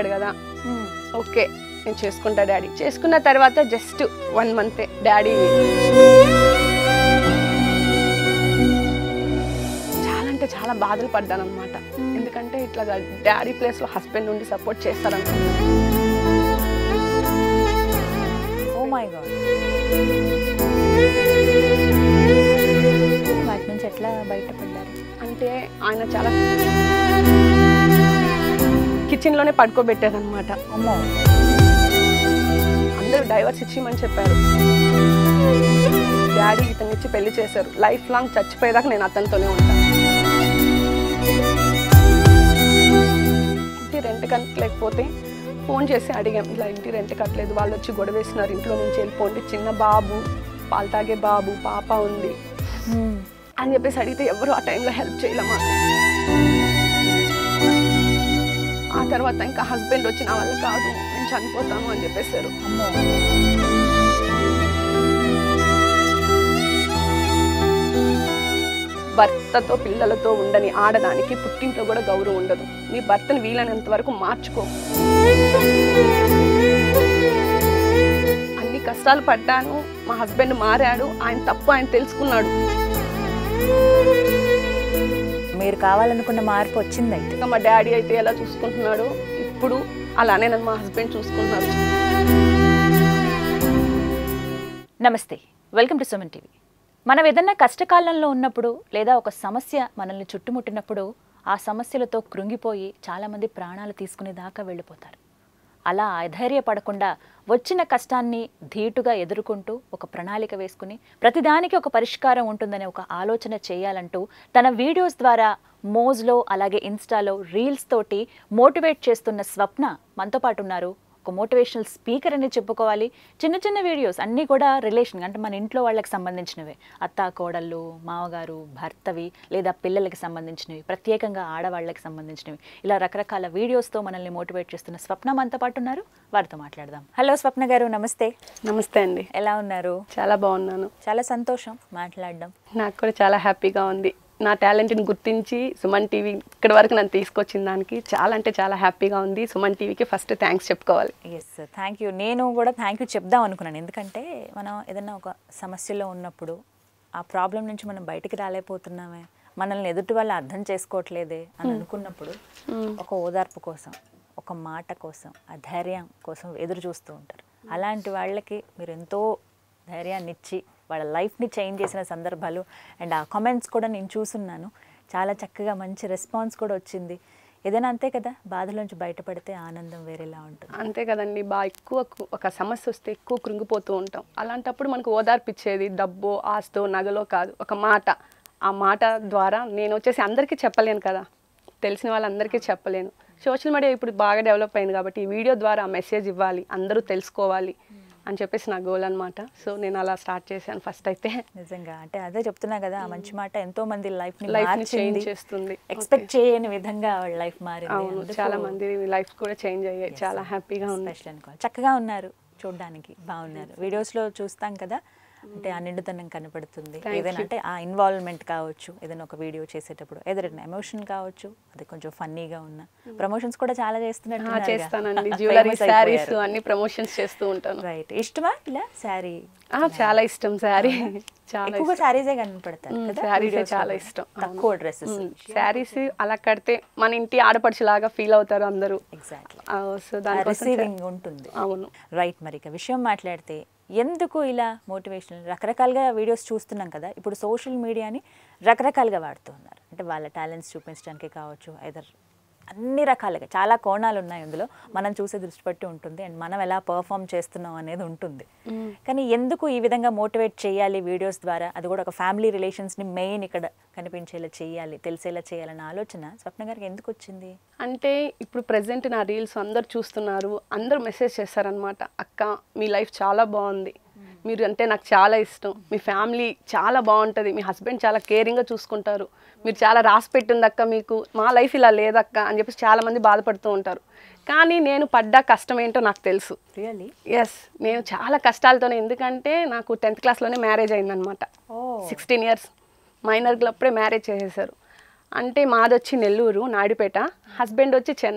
చెప్పాడు కదా ఓకే నేను చేసుకుంటా డాడీ చేసుకున్న తర్వాత జస్ట్ వన్ మంతే డాడీ చాలా అంటే చాలా బాధలు పడ్డాను అనమాట ఎందుకంటే ఇట్లా డాడీ ప్లేస్లో హస్బెండ్ నుండి సపోర్ట్ చేస్తారనుకుంటున్నాను ఓ మై గాడ్ వాటి నుంచి ఎట్లా బయటపడ్డారు అంటే ఆయన చాలా కిచెన్లోనే పడుకోబెట్టేదన్నమాట అమ్మో అందరూ డైవర్స్ ఇచ్చిమని చెప్పారు డాడీ ఇతన్ని ఇచ్చి పెళ్లి చేశారు లైఫ్ లాంగ్ చచ్చిపోయేదాకా నేను అతనితోనే ఉంటాను ఇంటి రెంట్ కట్టలేకపోతే ఫోన్ చేసి అడిగాం ఇలా ఇంటి రెంట్ కట్టలేదు వాళ్ళు వచ్చి గొడవ వేసినారు ఇంట్లో నుంచి వెళ్ళిపోండి చిన్న బాబు పాలు తాగే బాబు పాప ఉంది Hmm. అని చెప్పేసి అడిగితే ఎవరు ఆ టైంలో హెల్ప్ చేయలేమా ఆ తర్వాత ఇంకా హస్బెండ్ వచ్చి నా వల్ల కాదు నేను చనిపోతాను అని చెప్పేశారు అమ్మో భర్తతో పిల్లలతో ఉండని ఆడదానికి పుట్టింట్లో కూడా గౌరవం ఉండదు నీ భర్తను వీలైనంత వరకు మార్చుకో అన్ని కష్టాలు పడ్డాను మా హస్బెండ్ మారాడు ఆయన తప్పు ఆయన తెలుసుకున్నాడు మీరు కావాలనుకున్న మార్పు వచ్చింది అయితే ఇంకా మా డాడీ అయితే ఎలా చూసుకుంటున్నాడో ఇప్పుడు అలానే నన్ను మా హస్బెండ్ చూసుకుంటున్నాడు నమస్తే వెల్కమ్ టు సుమన్ టీవీ మనం ఏదన్నా కష్టకాలంలో ఉన్నప్పుడు లేదా ఒక సమస్య మనల్ని చుట్టుముట్టినప్పుడు ఆ సమస్యలతో కృంగిపోయి చాలామంది ప్రాణాలు తీసుకునే దాకా వెళ్ళిపోతారు అలా అధైర్యపడకుండా వచ్చిన కష్టాన్ని ధీటుగా ఎదుర్కొంటూ ఒక ప్రణాళిక వేసుకుని ప్రతిదానికి ఒక పరిష్కారం ఉంటుందనే ఒక ఆలోచన చేయాలంటూ తన వీడియోస్ ద్వారా మోజ్లో అలాగే ఇన్స్టాలో రీల్స్ తోటి మోటివేట్ చేస్తున్న స్వప్న మనతో పాటు ఉన్నారు ఒక మోటివేషనల్ స్పీకర్ అని చెప్పుకోవాలి చిన్న చిన్న వీడియోస్ అన్నీ కూడా రిలేషన్ అంటే మన ఇంట్లో వాళ్ళకి సంబంధించినవే అత్త కోడళ్ళు మామగారు భర్తవి లేదా పిల్లలకి సంబంధించినవి ప్రత్యేకంగా ఆడవాళ్ళకి సంబంధించినవి ఇలా రకరకాల వీడియోస్తో మనల్ని మోటివేట్ చేస్తున్న స్వప్న మనతో పాటు ఉన్నారు వారితో మాట్లాడదాం హలో స్వప్న గారు నమస్తే నమస్తే అండి ఎలా ఉన్నారు చాలా బాగున్నాను చాలా సంతోషం మాట్లాడడం నాకు కూడా చాలా హ్యాపీగా ఉంది నా టాలెంట్ని గుర్తించి సుమన్ టీవీ ఇక్కడి వరకు నన్ను తీసుకొచ్చిన దానికి చాలా అంటే చాలా హ్యాపీగా ఉంది సుమన్ టీవీకి ఫస్ట్ థ్యాంక్స్ చెప్పుకోవాలి ఎస్ థ్యాంక్ యూ నేను కూడా థ్యాంక్ యూ చెప్దాం అనుకున్నాను ఎందుకంటే మనం ఏదైనా ఒక సమస్యలో ఉన్నప్పుడు ఆ ప్రాబ్లం నుంచి మనం బయటికి రాలేకపోతున్నామే మనల్ని ఎదుటి వాళ్ళు అర్థం చేసుకోవట్లేదే అని అనుకున్నప్పుడు ఒక ఓదార్పు కోసం ఒక మాట కోసం ఆ ధైర్యం కోసం ఎదురు చూస్తూ ఉంటారు అలాంటి వాళ్ళకి మీరు ఎంతో ధైర్యాన్ని ఇచ్చి వాళ్ళ లైఫ్ని చేంజ్ చేసిన సందర్భాలు అండ్ ఆ కామెంట్స్ కూడా నేను చూసున్నాను చాలా చక్కగా మంచి రెస్పాన్స్ కూడా వచ్చింది ఏదైనా అంతే కదా బాధలోంచి బయటపడితే ఆనందం వేరేలా ఉంటుంది అంతే కదండి బాగా ఎక్కువ కు- ఒక సమస్య వస్తే ఎక్కువ కృంగిపోతూ ఉంటాం అలాంటప్పుడు మనకు ఓదార్పిచ్చేది డబ్బో ఆస్తో నగలో కాదు ఒక మాట ఆ మాట ద్వారా నేను వచ్చేసి అందరికీ చెప్పలేను కదా తెలిసిన వాళ్ళందరికీ చెప్పలేను సోషల్ మీడియా ఇప్పుడు బాగా డెవలప్ అయింది కాబట్టి ఈ వీడియో ద్వారా మెసేజ్ ఇవ్వాలి అందరూ తెలుసుకోవాలి అని చెప్పేసి నా గోల్ అనమాట సో నేను అలా స్టార్ట్ చేశాను ఫస్ట్ అయితే నిజంగా అంటే అదే చెప్తున్నా కదా ఆ మంచి మాట ఎంతో మంది లైఫ్ ని లైఫ్ ని మార్చింది చేంజ్ చేస్తుంది ఎక్స్పెక్ట్ చేయని విధంగా వాళ్ళ లైఫ్ మారింది అవును చాలా మంది లైఫ్ కూడా చేంజ్ అయ్యాయి చాలా హ్యాపీగా ఉంది స్పెషల్ అనుకోవాలి చక్కగా ఉన్నారు చూడడానికి బాగున్నారు వీడియోస్ లో చూస్తాం కదా అంటే ఆ నిండుతనం కనపడుతుంది Thank ఏదైనా you. అంటే ఆ ఇన్వాల్వ్మెంట్ కావచ్చు ఏదైనా ఒక వీడియో చేసేటప్పుడు ఏదైనా ఎమోషన్ కావచ్చు అది కొంచెం ఫన్నీగా ఉన్న ప్రమోషన్స్ కూడా చాలా ఆ, చేస్తానండి జ్యువెలరీ శారీస్ అన్ని ప్రమోషన్స్ చేస్తూ ఉంటాను రైట్ ఇష్టమా ఇలా శారీ ఆ, చాలా ఇష్టం శారీ చాలా ఎక్కువగా శారీసే కనపడతారు మ్మ్, కదా శారీసే videos లో చాలా కూడా. ఇష్టం తక్కువ డ్రెస్సెస్ శారీస్ అలా కడితే మన ఇంటి ఆడపడుచులాగా ఫీల్ అవుతారు అందరూ ఎగ్జాక్ట్లీ సో దానికోసం రిసీవింగ్ ఉంటుంది అవును రైట్ మరి ఇక విషయం మాట్లాడితే ఎందుకు ఇలా మోటివేషనల్ రకరకాలుగా వీడియోస్ చూస్తున్నాం కదా ఇప్పుడు సోషల్ మీడియాని రకరకాలుగా వాడుతూ ఉన్నారు అంటే వాళ్ళ టాలెంట్స్ చూపించడానికి కావచ్చు ఐదర్ అన్ని రకాలుగా చాలా కోణాలు ఉన్నాయి అందులో మనం చూసే దృష్టి బట్టి ఉంటుంది అండ్ మనం ఎలా పర్ఫామ్ చేస్తున్నాం అనేది ఉంటుంది కానీ ఎందుకు ఈ విధంగా మోటివేట్ చేయాలి వీడియోస్ ద్వారా అది కూడా ఒక ఫ్యామిలీ రిలేషన్స్ని మెయిన్ ఇక్కడ కనిపించేలా చేయాలి తెలిసేలా చేయాలన్న ఆలోచన స్వప్న గారికి ఎందుకు వచ్చింది అంటే ఇప్పుడు ప్రెసెంట్ నా రీల్స్ అందరు చూస్తున్నారు అందరూ మెసేజ్ చేస్తారనమాట అక్క మీ లైఫ్ చాలా బాగుంది మీరు అంటే నాకు చాలా ఇష్టం మీ ఫ్యామిలీ చాలా బాగుంటుంది మీ హస్బెండ్ చాలా కేరింగ్గా చూసుకుంటారు మీరు చాలా రాసి పెట్టింది అక్క మీకు మా లైఫ్ ఇలా లేదక్క అని చెప్పేసి చాలా మంది బాధపడుతూ ఉంటారు కానీ నేను పడ్డ కష్టం ఏంటో నాకు తెలుసు రియల్లీ ఎస్ నేను చాలా కష్టాలతోనే ఎందుకంటే నాకు టెన్త్ క్లాస్లోనే మ్యారేజ్ అయిందనమాట ఓ సిక్స్టీన్ ఇయర్స్ మైనర్లు అప్పుడే మ్యారేజ్ చేసేసారు అంటే మాది వచ్చి నెల్లూరు నాయుడుపేట హస్బెండ్ వచ్చి చెన్నై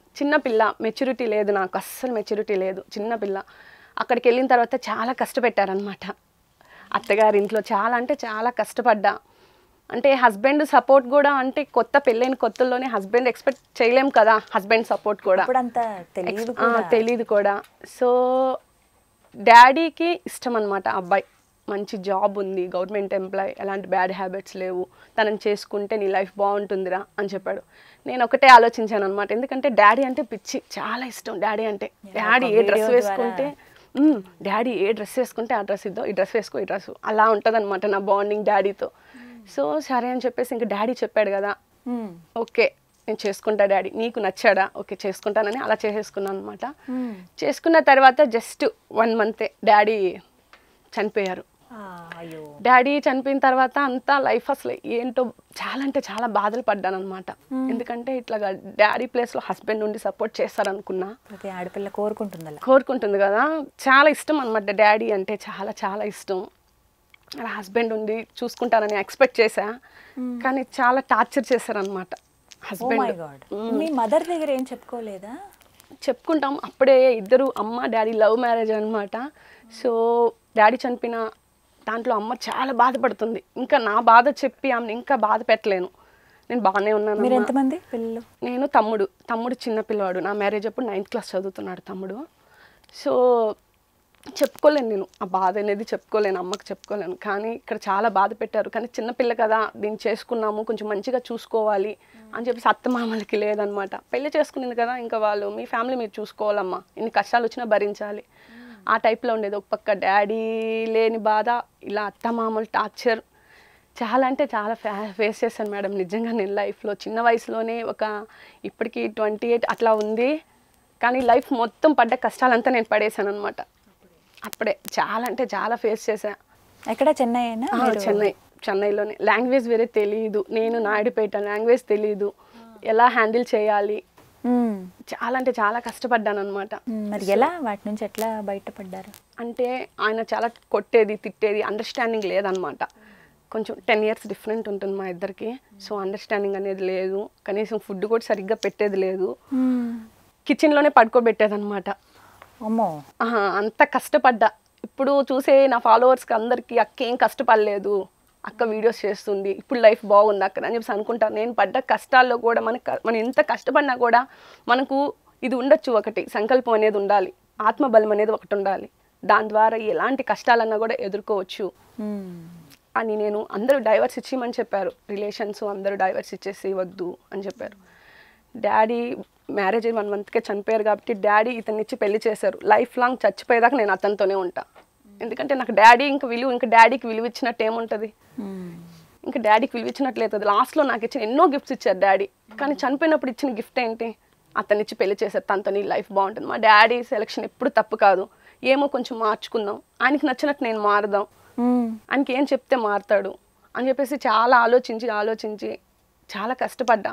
చిన్న పిల్ల మెచ్యూరిటీ లేదు నాకు అస్సలు మెచ్యూరిటీ లేదు చిన్న పిల్ల అక్కడికి వెళ్ళిన తర్వాత చాలా కష్టపెట్టారనమాట అత్తగారి ఇంట్లో చాలా అంటే చాలా కష్టపడ్డా అంటే హస్బెండ్ సపోర్ట్ కూడా అంటే కొత్త పెళ్ళైన కొత్తల్లోనే హస్బెండ్ ఎక్స్పెక్ట్ చేయలేం కదా హస్బెండ్ సపోర్ట్ కూడా అప్పుడంతా తెలియదు ఆ, తెలీదు కూడా సో డాడీకి ఇష్టం అనమాట అబ్బాయి మంచి జాబ్ ఉంది గవర్నమెంట్ ఎంప్లాయ్ ఎలాంటి బ్యాడ్ హ్యాబిట్స్ లేవు తనని చేసుకుంటే నీ లైఫ్ బాగుంటుందిరా అని చెప్పాడు నేను ఒకటే ఆలోచించాను అనమాట ఎందుకంటే డాడీ అంటే పిచ్చి చాలా ఇష్టం డాడీ అంటే డాడీ ఏ డ్రెస్ video వేసుకుంటే "మ్మ్, డాడీ ఏ డ్రెస్ వేసుకుంటే ఆ డ్రెస్ ఇద్దాం ఈ డ్రెస్ వేసుకో ఈ డ్రెస్ అలా ఉంటుంది నా బాండింగ్ డాడీతో సో సరే అని చెప్పేసి ఇంకా డాడీ చెప్పాడు కదా మ్మ్. ఓకే నేను చేసుకుంటా డాడీ నీకు నచ్చాడా ఓకే చేసుకుంటానని అలా చేసేసుకున్నాను అనమాట మ్మ్. చేసుకున్న తర్వాత జస్ట్ వన్ మంతే డాడీ చనిపోయారు ఆ, అయ్యో డాడీ చనిపోయిన తర్వాత అంతా లైఫ్ అసలు ఏంటో చాలా అంటే చాలా బాధలు పడ్డాను అనమాట ఎందుకంటే ఇట్లా డాడీ ప్లేస్లో హస్బెండ్ ఉండి సపోర్ట్ చేస్తారనుకున్నా ప్రతి ఆడపిల్ల కోరుకుంటుంది అలా కోరుకుంటుంది కదా చాలా ఇష్టం అనమాట డాడీ అంటే చాలా చాలా ఇష్టం అలా హస్బెండ్ ఉండి చూసుకుంటానని ఎక్స్పెక్ట్ చేశా కానీ చాలా టార్చర్ చేశారనమాట ఓ మై హస్బెండ్ గాడ్ మీ మదర్ దగ్గర ఏం చెప్పుకోలేదా చెప్పుకుంటాం అప్పుడే ఇద్దరు అమ్మ డాడీ లవ్ మ్యారేజ్ అనమాట సో డాడీ చనిపోయిన దాంట్లో అమ్మ చాలా బాధపడుతుంది ఇంకా నా బాధ చెప్పి ఆమెను ఇంకా బాధ పెట్టలేను నేను బాగానే ఉన్నాను మీరు అమ్మా. ఎంతమంది పిల్లలు నేను తమ్ముడు తమ్ముడు చిన్న పిల్లవాడు నా మ్యారేజ్ అప్పుడు నైన్త్ క్లాస్ చదువుతున్నాడు తమ్ముడు సో చెప్పుకోలేను నేను ఆ బాధ అనేది చెప్పుకోలేను అమ్మకి చెప్పుకోలేను కానీ ఇక్కడ చాలా బాధ పెట్టారు కానీ చిన్నపిల్ల కదా దీన్ని చేసుకున్నాము కొంచెం మంచిగా చూసుకోవాలి అని చెప్పేసి అత్తమామలకి లేదనమాట పెళ్లి చేసుకునింది కదా ఇంకా వాళ్ళు మీ ఫ్యామిలీ మీరు చూసుకోవాలమ్మా ఇన్ని కష్టాలు వచ్చినా భరించాలి ఆ టైప్లో ఉండేది ఒక పక్క డాడీ లేని బాధ ఇలా అత్తమామలు టార్చర్ చాలా అంటే చాలా ఫే ఫేస్ చేశాను మేడం నిజంగా నేను లైఫ్లో చిన్న వయసులోనే ఒక ఇప్పటికి ట్వంటీ ఎయిట్ అట్లా ఉంది కానీ లైఫ్ మొత్తం పడ్డ కష్టాలంతా నేను పడేశాను అనమాట అప్పుడే చాలా అంటే చాలా ఫేస్ చేశా ఎక్కడ చెన్నై అయినా ఆ, చెన్నై చెన్నైలోనే లాంగ్వేజ్ వేరే తెలియదు నేను నాయుడుపేట లాంగ్వేజ్ తెలియదు ఎలా హ్యాండిల్ చేయాలి చాలా అంటే చాలా కష్టపడ్డాను అనమాట మరి ఎలా వాటి నుంచి ఎట్లా బయటపడ్డారు అంటే ఆయన చాలా కొట్టేది తిట్టేది అండర్స్టాండింగ్ లేదనమాట కొంచెం టెన్ ఇయర్స్ డిఫరెంట్ ఉంటుంది మా ఇద్దరికి సో అండర్స్టాండింగ్ అనేది లేదు కనీసం ఫుడ్ కూడా సరిగ్గా పెట్టేది లేదు కిచెన్లోనే పడుకోబెట్టేది అనమాట అమ్మో అంత కష్టపడ్డా ఇప్పుడు చూసే నా ఫాలోవర్స్కి అందరికీ అక్క ఏం కష్టపడలేదు అక్క వీడియోస్ చేస్తుంది ఇప్పుడు లైఫ్ బాగుంది అక్కడ అని చెప్పేసి అనుకుంటాను నేను పడ్డ కష్టాల్లో కూడా మనకు మనం ఎంత కష్టపడినా కూడా మనకు ఇది ఉండొచ్చు ఒకటి సంకల్పం అనేది ఉండాలి ఆత్మబలం అనేది ఒకటి ఉండాలి దాని ద్వారా ఎలాంటి కష్టాలన్నా కూడా ఎదుర్కోవచ్చు మ్మ్. అని నేను అందరూ డైవర్స్ ఇచ్చేయమని చెప్పారు రిలేషన్స్ అందరూ డైవర్స్ ఇచ్చేసి వద్దు అని చెప్పారు డాడీ మ్యారేజ్ అయ్యి వన్ మంత్కే చనిపోయారు కాబట్టి డాడీ ఇతన్ని ఇచ్చి పెళ్లి చేశారు లైఫ్ లాంగ్ చచ్చిపోయేదాకా నేను అతనితోనే ఉంటా ఎందుకంటే నాకు డాడీ ఇంక విలువ ఇంకా డాడీకి విలువ ఇచ్చినట్టు ఏముంటుంది మ్మ్. ఇంకా డాడీకి విలువ ఇచ్చినట్లేదు లాస్ట్లో నాకు ఇచ్చిన ఎన్నో గిఫ్ట్స్ ఇచ్చారు డాడీ కానీ చనిపోయినప్పుడు ఇచ్చిన గిఫ్ట్ ఏంటి అతన్ని ఇచ్చి పెళ్లి చేశారు తనతో నీ లైఫ్ బాగుంటుంది మా డాడీ సెలక్షన్ ఎప్పుడు తప్పు కాదు ఏమో కొంచెం మార్చుకుందాం ఆయనకి నచ్చినట్టు నేను మారదాం మ్మ్. ఆయనకి ఏం చెప్తే మారుతాడు అని చెప్పేసి చాలా ఆలోచించి ఆలోచించి చాలా కష్టపడ్డా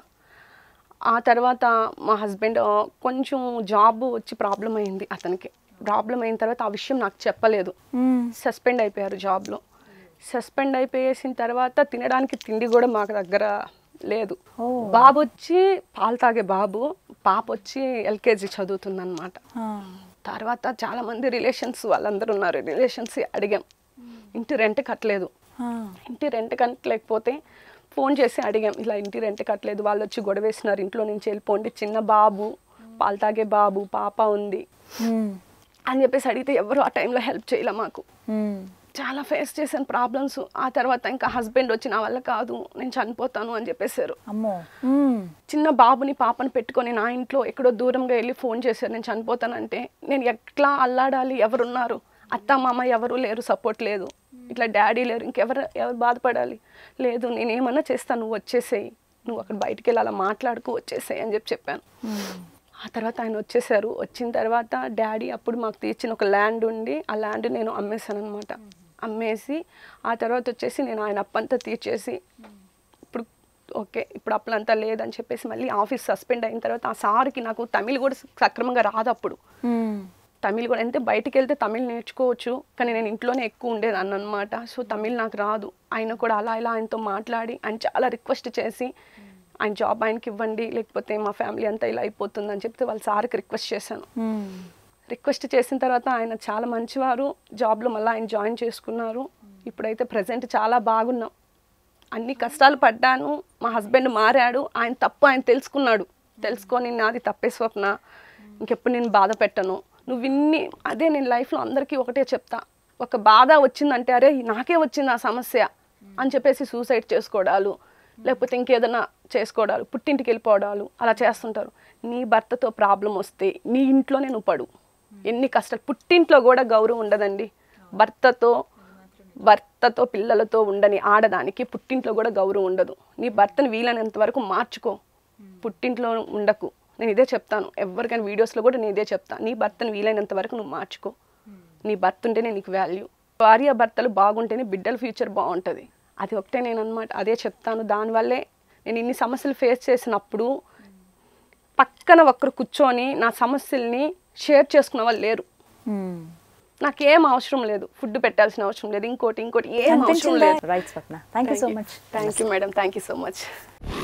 ఆ తర్వాత మా హస్బెండ్ ఆ, కొంచెం జాబ్ వచ్చి ప్రాబ్లం అయింది అతనికి ప్రాబ్లం అయిన తర్వాత ఆ విషయం నాకు చెప్పలేదు మ్మ్. సస్పెండ్ అయిపోయారు జాబ్లో సస్పెండ్ అయిపోయేసిన తర్వాత తినడానికి తిండి కూడా మాకు దగ్గర లేదు ఓ. బాబు వచ్చి పాలు తాగే బాబు పాప వచ్చి ఎల్కేజీ చదువుతుంది అనమాట ఆ. తర్వాత చాలా మంది రిలేషన్స్ వాళ్ళందరూ ఉన్నారు రిలేషన్స్ అడిగాం ఇంటి రెంట్ కట్టలేదు ఆ. ఇంటి రెంట్ కట్టలేకపోతే ఫోన్ చేసి అడిగాం ఇలా ఇంటి రెంట్ కట్టలేదు వాళ్ళు వచ్చి గొడవ వేసినారు ఇంట్లో నుంచి వెళ్ళిపోండి చిన్న బాబు పాలు తాగే బాబు పాప ఉంది మ్మ్. అని చెప్పేసి అడిగితే ఎవరు ఆ టైంలో హెల్ప్ చేయలే మాకు మ్మ్. చాలా ఫేస్ చేశాను ప్రాబ్లమ్స్ ఆ తర్వాత ఇంకా హస్బెండ్ వచ్చి నా వల్ల కాదు నేను చనిపోతాను అని చెప్పేశారు అమ్మో మ్మ్. చిన్న బాబుని పాపని పెట్టుకొని నా ఇంట్లో ఎక్కడో దూరంగా వెళ్ళి ఫోన్ చేశారు నేను చనిపోతానంటే నేను ఎట్లా అల్లాడాలి ఎవరున్నారు అత్త మామ ఎవరు లేరు సపోర్ట్ లేదు ఇట్లా డాడీ లేరు ఇంకెవరు ఎవరు బాధపడాలి లేదు నేను ఏమన్నా చేస్తాను నువ్వు వచ్చేసేయి నువ్వు అక్కడ బయటికి వెళ్ళి అలా మాట్లాడుకు వచ్చేసేయి అని చెప్పి చెప్పాను మ్మ్. ఆ తర్వాత ఆయన వచ్చేసారు వచ్చిన తర్వాత డాడీ అప్పుడు మాకు తీర్చిన ఒక ల్యాండ్ ఉండి ఆ ల్యాండ్ నేను అమ్మేశాను అనమాట అమ్మేసి ఆ తర్వాత వచ్చేసి నేను ఆయన అప్పంతా తీర్చేసి ఇప్పుడు ఓకే ఇప్పుడు అప్పులంతా లేదని చెప్పేసి మళ్ళీ ఆఫీస్ సస్పెండ్ అయిన తర్వాత ఆ సార్కి నాకు తమిళ్ కూడా సక్రమంగా రాదు అప్పుడు మ్మ్. తమిళ్ కూడా అంటే బయటికి వెళ్తే తమిళ్ నేర్చుకోవచ్చు కానీ నేను ఇంట్లోనే ఎక్కువ ఉండేదాన్ని అనమాట సో తమిళ్ నాకు రాదు ఆయన కూడా అలా ఇలా ఆయనతో మాట్లాడి ఆయన చాలా రిక్వెస్ట్ చేసి ఆయన జాబ్ ఆయనకి ఇవ్వండి లేకపోతే మా ఫ్యామిలీ అంతా ఇలా అయిపోతుంది అని చెప్తే వాళ్ళ సార్కి రిక్వెస్ట్ చేశాను రిక్వెస్ట్ చేసిన తర్వాత ఆయన చాలా మంచివారు జాబ్లో మళ్ళీ ఆయన జాయిన్ చేసుకున్నారు ఇప్పుడైతే ప్రజెంట్ చాలా బాగున్నాం అన్ని కష్టాలు పడ్డాను మా హస్బెండ్ మారాడు ఆయన తప్పు ఆయన తెలుసుకున్నాడు తెలుసుకొని నాది తప్పే స్వప్న ఇంకెప్పుడు నేను బాధ పెట్టను నువ్వు ఇన్ని అదే నేను లైఫ్లో అందరికీ ఒకటే చెప్తా ఒక బాధ వచ్చిందంటే అరే నాకే వచ్చింది ఆ సమస్య అని చెప్పేసి సూసైడ్ చేసుకోవడాలు లేకపోతే ఇంకేదైనా చేసుకోవడాలు పుట్టింటికి వెళ్ళిపోవడాలు అలా చేస్తుంటారు నీ భర్తతో ప్రాబ్లం వస్తే నీ ఇంట్లోనే నువ్వు పడు ఎన్ని కష్టాలు పుట్టింట్లో కూడా గౌరవం ఉండదండి భర్తతో భర్తతో పిల్లలతో ఉండని ఆడదానికి పుట్టింట్లో కూడా గౌరవం ఉండదు నీ భర్తను వీలైనంత వరకు మార్చుకో పుట్టింట్లో ఉండకు నేను ఇదే చెప్తాను ఎవరికైనా వీడియోస్లో కూడా నేను ఇదే చెప్తాను నీ భర్తను వీలైనంత వరకు నువ్వు మార్చుకో నీ భర్త ఉంటేనే నీకు వాల్యూ భార్య భర్తలు బాగుంటేనే బిడ్డల ఫ్యూచర్ బాగుంటుంది అది ఒకటే నేను అనమాట అదే చెప్తాను దానివల్లే నేను ఇన్ని సమస్యలు ఫేస్ చేసినప్పుడు పక్కన ఒక్కరు కూర్చొని నా సమస్యల్ని షేర్ చేసుకున్న వాళ్ళు లేరు నాకేం అవసరం లేదు ఫుడ్ పెట్టాల్సిన అవసరం లేదు ఇంకోటి ఇంకోటి ఏం అవసరం లేదు right Swapna thank you so much thank you madam thank you so much